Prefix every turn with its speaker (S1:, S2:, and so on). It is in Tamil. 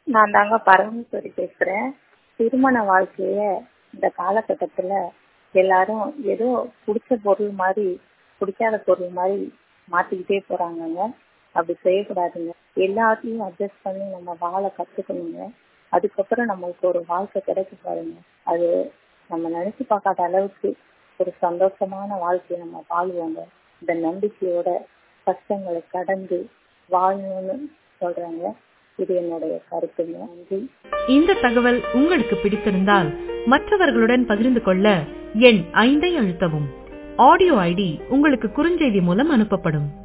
S1: நான் தாங்க பரமேஸ்வரி பேசுறேன் திருமண வாழ்க்கைய இந்த காலகட்டத்துல எல்லாரும் ஏதோ பிடிச்ச பொருள் மாதிரி பிடிக்காத பொருள் மாதிரி மாத்திக்கிட்டே போறாங்கங்க அப்படி செய்யக்கூடாதுங்க எல்லாத்தையும் அட்ஜஸ்ட் பண்ணி நம்ம வாழ கத்துக்கணுங்க அதுக்கப்புறம் நம்மளுக்கு ஒரு வாழ்க்கை கிடைக்க பாருங்க அது நம்ம நினைச்சு பார்க்காத அளவுக்கு ஒரு சந்தோஷமான வாழ்க்கையை நம்ம வாழ்வோங்க இந்த நம்பிக்கையோட கஷ்டங்களை கடந்து வாழணும்னு சொல்றாங்க இது என்னுடைய கருத்துங்க நன்றி
S2: இந்த தகவல் உங்களுக்கு பிடித்திருந்தால் மற்றவர்களுடன் பகிர்ந்து கொள்ள எண் ஐந்தை அழுத்தவும் ஆடியோ ஐடி உங்களுக்கு குறுஞ்செய்தி மூலம் அனுப்பப்படும்